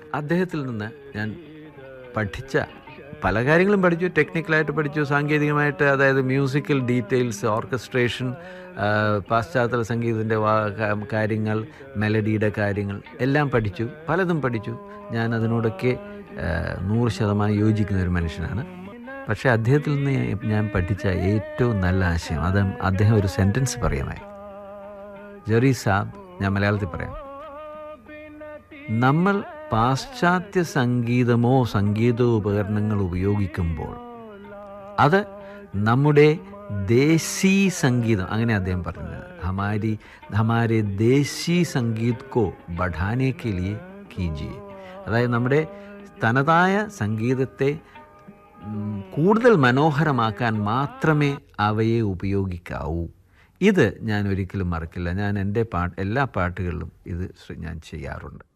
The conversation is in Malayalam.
അദ്ദേഹത്തിൽ നിന്ന് ഞാൻ പഠിച്ച പല കാര്യങ്ങളും പഠിച്ചു ടെക്നിക്കലായിട്ട് പഠിച്ചു സാങ്കേതികമായിട്ട് അതായത് മ്യൂസിക്കൽ ഡീറ്റെയിൽസ് ഓർക്കസ്ട്രേഷൻ ആ, പാശ്ചാത്യ സംഗീതത്തിൻ്റെ കാര്യങ്ങൾ മെലഡിയുടെ കാര്യങ്ങൾ എല്ലാം പഠിച്ചു പലതും പഠിച്ചു ഞാൻ അതിനോടൊക്കെ ആ, നൂറ് ശതമാനം യോജിക്കുന്ന ഒരു മനുഷ്യനാണ് പക്ഷേ അദ്ദേഹത്തിൽ നിന്ന് ഞാൻ പഠിച്ച ഏറ്റവും നല്ല ആശയം അത് അദ്ദേഹം ഒരു സെൻറ്റൻസ് പറയുമായി ജെറി സാബ് ഞാൻ മലയാളത്തിൽ പറയാം നമ്മൾ പാശ്ചാത്യ സംഗീതമോ സംഗീതോപകരണങ്ങൾ ഉപയോഗിക്കുമ്പോൾ അത് നമ്മുടെ ദേശീ സംഗീതം അങ്ങനെ അദ്ദേഹം പറഞ്ഞത് ഹമാരി ഹമാരെ ദേശീ സംഗീത് കോ പഠാനെ കെ ലിയെ കീജിയെ അതായത് നമ്മുടെ തനതായ സംഗീതത്തെ ഉം, കൂടുതൽ മനോഹരമാക്കാൻ മാത്രമേ അവയെ ഉപയോഗിക്കാവൂ ഇത് ഞാൻ ഒരിക്കലും മറക്കില്ല ഞാൻ എൻ്റെ പാട്ട് എല്ലാ പാട്ടുകളിലും ഇത് ശ്ര- ഞാൻ ചെയ്യാറുണ്ട്